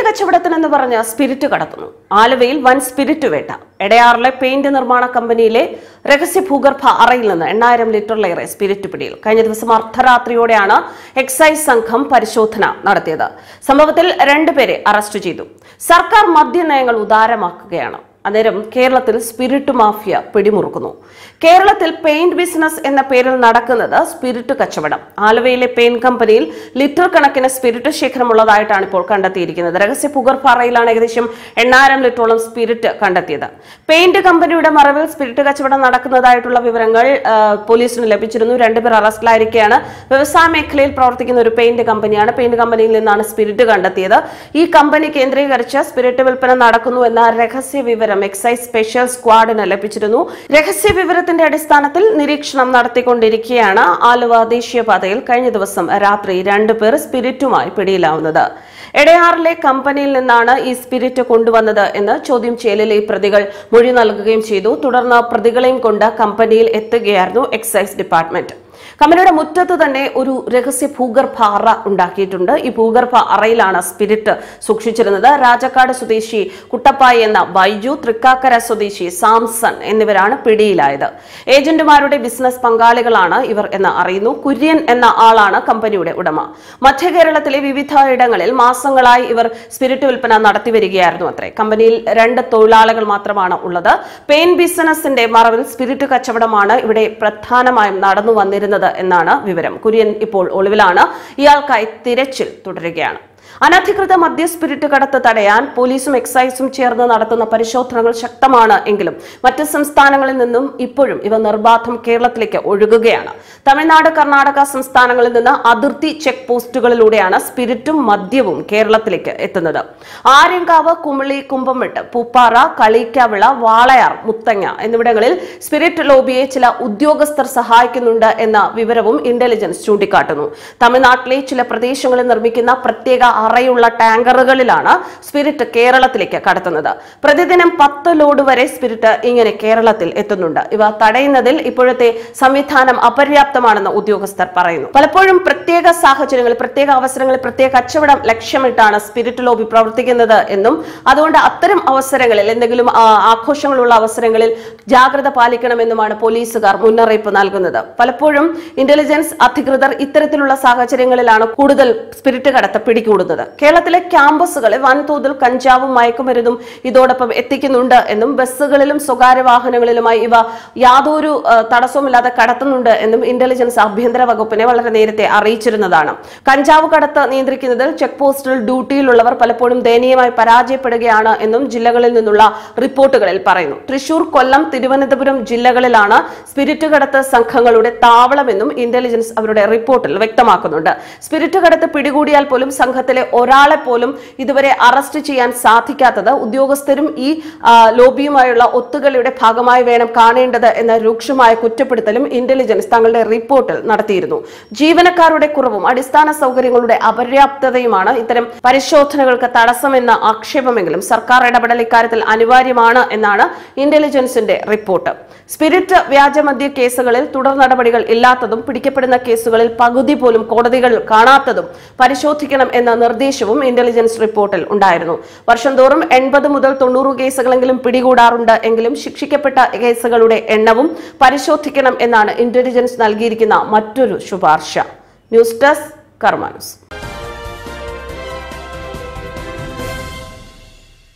കച്ചവടത്തിനെന്ന് പറഞ്ഞ് സ്പിരിറ്റ് കടത്തുന്നു ആലുവയിൽ വൻ സ്പിരിറ്റ് വേട്ട എടയാറിലെ പെയിന്റ് നിർമ്മാണ കമ്പനിയിലെ രഹസ്യ ഭൂഗർഭ അറയിൽ നിന്ന് എണ്ണായിരം ലിറ്ററിലേറെ സ്പിരിറ്റ് പിടിയിൽ കഴിഞ്ഞ ദിവസം അർദ്ധരാത്രിയോടെയാണ് എക്സൈസ് സംഘം പരിശോധന നടത്തിയത് സംഭവത്തിൽ രണ്ടുപേരെ അറസ്റ്റ് ചെയ്തു സർക്കാർ മദ്യനയങ്ങൾ ഉദാരമാക്കുകയാണ് അന്നേരം കേരളത്തിൽ സ്പിരിറ്റ് മാഫിയ പിടിമുറുക്കുന്നു കേരളത്തിൽ പെയിന്റ് ബിസിനസ് എന്ന പേരിൽ നടക്കുന്നത് സ്പിരിറ്റ് കച്ചവടം ആലുവയിലെ പെയിന്റ് കമ്പനിയിൽ ലിറ്റർ കണക്കിന് സ്പിരിറ്റ് ശേഖരമുള്ളതായിട്ടാണ് ഇപ്പോൾ കണ്ടെത്തിയിരിക്കുന്നത് രഹസ്യ പുകർപ്പാറയിലാണ് ഏകദേശം എണ്ണായിരം ലിറ്ററോളം സ്പിരിറ്റ് കണ്ടെത്തിയത് പെയിന്റ് കമ്പനിയുടെ മറവിൽ സ്പിരിറ്റ് കച്ചവടം നടക്കുന്നതായിട്ടുള്ള വിവരങ്ങൾ ആ, പോലീസിന് ലഭിച്ചിരുന്നു രണ്ടുപേർ അറസ്റ്റിലായിരിക്കുകയാണ് വ്യവസായ മേഖലയിൽ പ്രവർത്തിക്കുന്ന ഒരു പെയിന്റ് കമ്പനിയാണ് പെയിന്റ് കമ്പനിയിൽ നിന്നാണ് സ്പിരിറ്റ് കണ്ടെത്തിയത് ഈ കമ്പനി കേന്ദ്രീകരിച്ച് സ്പിരിറ്റ് വിൽപ്പന നടക്കുന്നു എന്ന രഹസ്യ വിവരം എക്സൈസ് സ്പെഷ്യൽ സ്ക്വാഡിന് ലഭിച്ചിരുന്നു രഹസ്യ വിവരത്തിന്റെ അടിസ്ഥാനത്തിൽ നിരീക്ഷണം നടത്തിക്കൊണ്ടിരിക്കെയാണ് ആലുവ ദേശീയപാതയിൽ കഴിഞ്ഞ ദിവസം രാത്രി രണ്ടുപേർ സ്പിരിറ്റുമായി പിടിയിലാവുന്നത് എടയാറിലെ കമ്പനിയിൽ നിന്നാണ് ഈ സ്പിരിറ്റ് കൊണ്ടുവന്നത് എന്ന് ചോദ്യം ചെയ്യലിൽ ഈ പ്രതികൾ മൊഴി നൽകുകയും ചെയ്തു തുടർന്ന് പ്രതികളെയും കൊണ്ട് കമ്പനിയിൽ എത്തുകയായിരുന്നു എക്സൈസ് ഡിപ്പാർട്ട്മെന്റ് കമ്പനിയുടെ മുറ്റത്ത് തന്നെ ഒരു രഹസ്യ ഭൂഗർഭ അറ ഉണ്ടാക്കിയിട്ടുണ്ട് ഈ ഭൂഗർഭ അറയിലാണ് സ്പിരിറ്റ് സൂക്ഷിച്ചിരുന്നത് രാജക്കാട് സ്വദേശി കുട്ടപ്പായി എന്ന ബൈജു തൃക്കാക്കര സ്വദേശി സാംസൺ എന്നിവരാണ് പിടിയിലായത് ഏജന്റുമാരുടെ ബിസിനസ് പങ്കാളികളാണ് ഇവർ എന്ന് അറിയുന്നു കുര്യൻ എന്ന ആളാണ് കമ്പനിയുടെ ഉടമ മധ്യ കേരളത്തിലെ വിവിധ ഇടങ്ങളിൽ മാസങ്ങളായി ഇവർ സ്പിരിറ്റ് വിൽപ്പന നടത്തി വരികയായിരുന്നു അത്രേ കമ്പനിയിൽ രണ്ട് തൊഴിലാളികൾ മാത്രമാണ് ഉള്ളത് പെയിൻ ബിസിനസിന്റെ മറവിൽ സ്പിരിറ്റ് കച്ചവടമാണ് ഇവിടെ പ്രധാനമായും നടന്നു വന്നിരുന്നത് എന്നാണ് വിവരം കുര്യൻ ഇപ്പോൾ ഒളിവിലാണ് ഇയാൾക്കായി തിരച്ചിൽ തുടരുകയാണ് അനധികൃത മദ്യ സ്പിരിറ്റ് കടത്ത് തടയാൻ പോലീസും എക്സൈസും ചേർന്ന് നടത്തുന്ന പരിശോധനകൾ ശക്തമാണ് എങ്കിലും മറ്റ് സംസ്ഥാനങ്ങളിൽ നിന്നും ഇപ്പോഴും ഇവ നിർബാധം കേരളത്തിലേക്ക് ഒഴുകുകയാണ് തമിഴ്നാട് കർണാടക സംസ്ഥാനങ്ങളിൽ നിന്ന് അതിർത്തി ചെക്ക് പോസ്റ്റുകളിലൂടെയാണ് സ്പിരിറ്റും മദ്യവും കേരളത്തിലേക്ക് എത്തുന്നത് ആര്യങ്കാവ് കുമിളി കുമ്പമെട്ട് പൂപ്പാറ കളിക്കാവിള വാളയാർ മുത്തങ്ങ എന്നിവിടങ്ങളിൽ സ്പിരിറ്റ് ലോബിയെ ചില ഉദ്യോഗസ്ഥർ സഹായിക്കുന്നുണ്ട് എന്ന വിവരവും ഇന്റലിജൻസ് ചൂണ്ടിക്കാട്ടുന്നു തമിഴ്നാട്ടിലെ ചില പ്രദേശങ്ങളിൽ നിർമ്മിക്കുന്ന പ്രത്യേക അറയുള്ള ടാങ്കറുകളിലാണ് സ്പിരിറ്റ് കേരളത്തിലേക്ക് കടത്തുന്നത് പ്രതിദിനം പത്ത് ലോഡ് വരെ സ്പിരിറ്റ് ഇങ്ങനെ കേരളത്തിൽ എത്തുന്നുണ്ട് ഇവ തടയുന്നതിൽ ഇപ്പോഴത്തെ സംവിധാനം അപര്യാപ്തമാണെന്ന് ഉദ്യോഗസ്ഥർ പറയുന്നു പലപ്പോഴും പ്രത്യേക സാഹചര്യങ്ങളിൽ പ്രത്യേക അവസരങ്ങളിൽ പ്രത്യേക കച്ചവടം ലക്ഷ്യമിട്ടാണ് സ്പിരിറ്റ് ലോബി പ്രവർത്തിക്കുന്നത് എന്നും അതുകൊണ്ട് അത്തരം അവസരങ്ങളിൽ എന്തെങ്കിലും ആ, ആഘോഷങ്ങളുള്ള അവസരങ്ങളിൽ ജാഗ്രത പാലിക്കണമെന്നുമാണ് പോലീസുകാർ മുന്നറിയിപ്പ് നൽകുന്നത് പലപ്പോഴും ഇന്റലിജൻസ് അധികൃതർ ഇത്തരത്തിലുള്ള സാഹചര്യങ്ങളിലാണ് കൂടുതൽ സ്പിരിറ്റ് കടത്ത് പിടികൂടുന്നത് കേരളത്തിലെ ക്യാമ്പസുകളിൽ വൻതോതിൽ കഞ്ചാവും മയക്കുമരുന്നും ഇതോടൊപ്പം എത്തിക്കുന്നുണ്ട് എന്നും ബസ്സുകളിലും സ്വകാര്യ വാഹനങ്ങളിലുമായി ഇവ യാതൊരു ആ, തടസ്സവുമില്ലാതെ കടത്തുന്നുണ്ട് എന്നും ഇന്റലിജൻസ് ആഭ്യന്തര വകുപ്പിനെ വളരെ നേരത്തെ അറിയിച്ചിരുന്നതാണ് കഞ്ചാവ് കടത്ത് നിയന്ത്രിക്കുന്നതിൽ ചെക്ക് പോസ്റ്റിൽ ഡ്യൂട്ടിയിലുള്ളവർ പലപ്പോഴും ദയനീയമായി പരാജയപ്പെടുകയാണ് എന്നും ജില്ലകളിൽ നിന്നുള്ള റിപ്പോർട്ടുകളിൽ പറയുന്നു തൃശൂർ കൊല്ലം തിരുവനന്തപുരം ജില്ലകളിലാണ് സ്പിരിറ്റ് കടത്ത് സംഘങ്ങളുടെ താവളമെന്നും ഇന്റലിജൻസ് അവരുടെ റിപ്പോർട്ടിൽ വ്യക്തമാക്കുന്നുണ്ട് സ്പിരിറ്റ് കടത്ത് പിടികൂടിയാൽ പോലും സംഘത്തിലെ ഒരാളെ പോലും ഇതുവരെ അറസ്റ്റ് ചെയ്യാൻ സാധിക്കാത്തത് ഉദ്യോഗസ്ഥരും ഈ ആ, ലോബിയുമായുള്ള ഒത്തുകളിയുടെ ഭാഗമായി വേണം കാണേണ്ടത് എന്ന രൂക്ഷമായ കുറ്റപ്പെടുത്തലും ഇന്റലിജൻസ് തങ്ങളുടെ റിപ്പോർട്ടിൽ നടത്തിയിരുന്നു ജീവനക്കാരുടെ കുറവും അടിസ്ഥാന സൗകര്യങ്ങളുടെ അപര്യാപ്തതയുമാണ് ഇത്തരം പരിശോധനകൾക്ക് തടസ്സമെന്ന ആക്ഷേപമെങ്കിലും സർക്കാർ ഇടപെടൽ ഇക്കാര്യത്തിൽ അനിവാര്യമാണ് എന്നാണ് ഇന്റലിജൻസിന്റെ റിപ്പോർട്ട് സ്പിരിറ്റ് വ്യാജമദ്യ കേസുകളിൽ തുടർ നടപടികൾ ഇല്ലാത്തതും പിടിക്കപ്പെടുന്ന കേസുകളിൽ പകുതി പോലും കോടതികൾ കാണാത്തതും പരിശോധിക്കണം എന്ന നിർദ്ദേശവും ഇന്റലിജൻസ് റിപ്പോർട്ടിൽ ഉണ്ടായിരുന്നു വർഷം തോറും എൺപത് മുതൽ തൊണ്ണൂറ് കേസുകളെങ്കിലും പിടികൂടാറുണ്ട് എങ്കിലും ശിക്ഷിക്കപ്പെട്ട കേസുകളുടെ എണ്ണവും പരിശോധിക്കണം എന്നാണ് ഇന്റലിജൻസ് നൽകിയിരിക്കുന്ന മറ്റൊരു ശുപാർശ ന്യൂസ് ഡെസ്ക് കർമാനുസ്